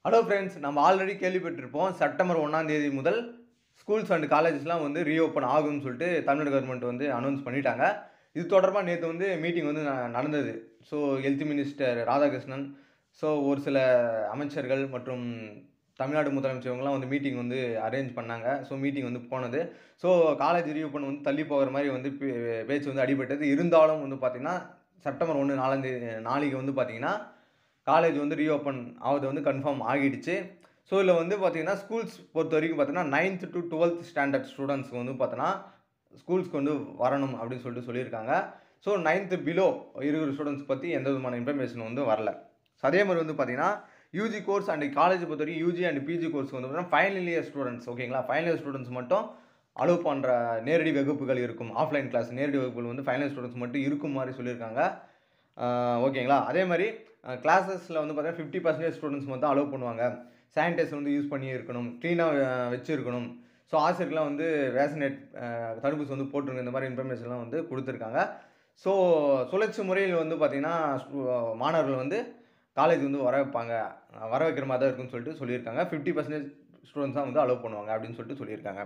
hello friends நம்ம already கேள்விப்பட்டிருப்போம் September ஒன்றாம் தேதி முதல் ஸ்கூல்ஸ் அண்ட் காலேஜஸ்லாம் வந்து ரீஓப்பன் ஆகும்னு சொல்லிட்டு தமிழ்நாடு கவர்மெண்ட் வந்து அனௌன்ஸ் பண்ணிட்டாங்க இது தொடர்பாக நேற்று வந்து மீட்டிங் வந்து ந- நடந்தது so health minister Radhakrishnan so ஒரு சில அமைச்சர்கள் மற்றும் தமிழ்நாடு முதலமைச்சர் இவங்கலாம் வந்து மீட்டிங் வந்து அரேஞ்ச் பண்ணாங்க ஸோ மீட்டிங் வந்து போனது ஸோ காலேஜ் ரீஓப்பன் வந்து தள்ளி போகிற மாதிரி வந்து பே- பேச்சு வந்து அடிபட்டது இருந்தாலும் வந்து பார்த்திங்கன்னா செப்டம்பர் ஒன்று நாலாம் தேதி நாளைக்கு வந்து பார்த்திங்கன்னா காலேஜ் வந்து ரீஓப்பன் ஆகுது வந்து கன்ஃபார்ம் ஆகிடுச்சு ஸோ இதில் வந்து பார்த்தீங்கன்னா ஸ்கூல்ஸ் பொறுத்த வரைக்கும் பார்த்தீங்கன்னா நைன்த் டு டுவெல்த் ஸ்டாண்டர்ட் ஸ்டூடெண்ட்ஸ்க்கு வந்து பார்த்தோன்னா ஸ்கூல்ஸ்க்கு வந்து வரணும் அப்படின்னு சொல்லிட்டு சொல்லியிருக்காங்க ஸோ நைன்த்து பிலோ இருக்கிற ஸ்டூடெண்ட்ஸ் பற்றி எந்த விதமான இன்ஃபர்மேஷன் வந்து வரல ஸோ அதே மாதிரி வந்து பார்த்தீங்கன்னா யூஜி கோர்ஸ் அண்ட் காலேஜ் பொறுத்த வரைக்கும் யூஜி அண்ட் பிஜி கோர்ஸ் வந்து பார்த்தீங்கன்னா ஃபைனல் இயர் ஸ்டூடெண்ட்ஸ் ஓகேங்களா ஃபைனல் இயர் ஸ்டூடெண்ட்ஸ் மட்டும் அலோவ் பண்ணுற நேரடி வகுப்புகள் இருக்கும் ஆஃப்லைன் கிளாஸ் நேரடி வகுப்புகள் வந்து ஃபைனல் ஸ்டூடெண்ட்ஸ் மட்டும் இருக்கும் மாதிரி சொல்லியிருக்காங்க ஆஹ் ஓகேங்களா அதே மாதிரி கிளாஸஸில் வந்து பார்த்தீங்கன்னா ஃபிஃப்டி பர்சன்டேஜ் ஸ்டூடெண்ட்ஸ் மட்டும் அலோவ் பண்ணுவாங்க சானிடைசர் வந்து யூஸ் பண்ணி இருக்கணும் க்ளீனாக வச்சுருக்கணும் ஸோ ஆசிரியர்லாம் வந்து வேக்சினேட் தடுப்பூசி வந்து போட்டுருங்க இந்த மாதிரி இன்ஃபர்மேஷன்லாம் வந்து கொடுத்துருக்காங்க ஸோ சுழற்சி முறையில் வந்து பார்த்திங்கன்னா மாணவர்கள் வந்து காலேஜ் வந்து வர வைப்பாங்க அஹ் வர வைக்கிற மாதிரி தான் இருக்குன்னு சொல்லிட்டு சொல்லியிருக்காங்க ஃபிஃப்டி பர்சன்டேஜ் ஸ்டூடெண்ட்ஸ் தான் வந்து அலோவ் பண்ணுவாங்க அப்படின்னு சொல்லிட்டு சொல்லியிருக்காங்க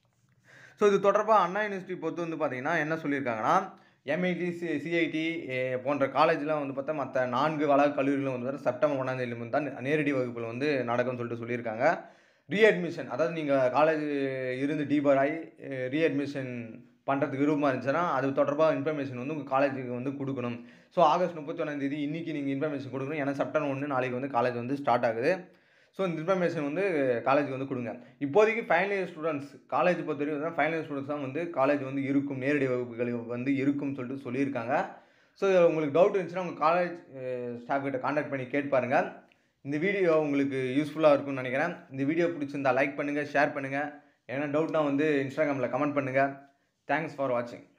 ஸோ இது தொடர்பாக அண்ணா யூனிவர்சிட்டி பொறுத்து வந்து பார்த்தீங்கன்னா என்ன சொல்லியிருக்காங்கன்னா எம்ஐடி சி சிஐடி போன்ற காலேஜ்லாம் வந்து பார்த்தா மற்ற நான்கு வளாக கல்லூரிகளும் வந்து பார்த்தா செப்டம்பர் ஒன்றாம் தேதி தான் நேரடி வகுப்புகள் வந்து நடக்கும்னு சொல்லிட்டு சொல்லியிருக்காங்க ரீஅட்மிஷன் அதாவது நீங்கள் காலேஜ் இருந்து டீபர் ஆகி ரீஅட்மிஷன் பண்ணுறதுக்கு விருப்பமாக இருந்துச்சுன்னா அது தொடர்பாக இன்ஃபர்மேஷன் வந்து உங்கள் காலேஜுக்கு வந்து கொடுக்கணும் ஸோ ஆகஸ்ட் முப்பத்தி ஒன்றாம் தேதி இன்றைக்கி நீங்கள் இன்ஃபர்மேஷன் கொடுக்கணும் ஏன்னா செப்டம்பர் ஒன்று நாளைக்கு வந்து காலேஜ் வந்து ஸ்டார்ட் ஆகுது ஸோ இந்த இன்ஃபர்மேஷன் வந்து காலேஜுக்கு வந்து கொடுங்க இப்போதைக்கு ஃபைனல் இயர் ஸ்டூடெண்ட்ஸ் காலேஜ் பொறுத்த வரைக்கும் ஃபைனல் இயர் ஸ்டூடெண்ட்ஸ் தான் வந்து காலேஜ் வந்து இருக்கும் நேரடி வகுப்புகள் வந்து இருக்கும்னு சொல்லிட்டு சொல்லியிருக்காங்க ஸோ உங்களுக்கு டவுட் இருந்துச்சுன்னா உங்கள் காலேஜ் ஸ்டாஃப் கிட்ட காண்டாக்ட் பண்ணி கேட்டு பாருங்கள் இந்த வீடியோ உங்களுக்கு யூஸ்ஃபுல்லாக இருக்கும்னு நினைக்கிறேன் இந்த வீடியோ பிடிச்சிருந்தா லைக் பண்ணுங்கள் ஷேர் பண்ணுங்கள் ஏன்னா டவுட்னா வந்து இன்ஸ்டாகிராமில் கமெண்ட் பண்ணுங்கள் தேங்க்ஸ் ஃபார் வாட்சிங்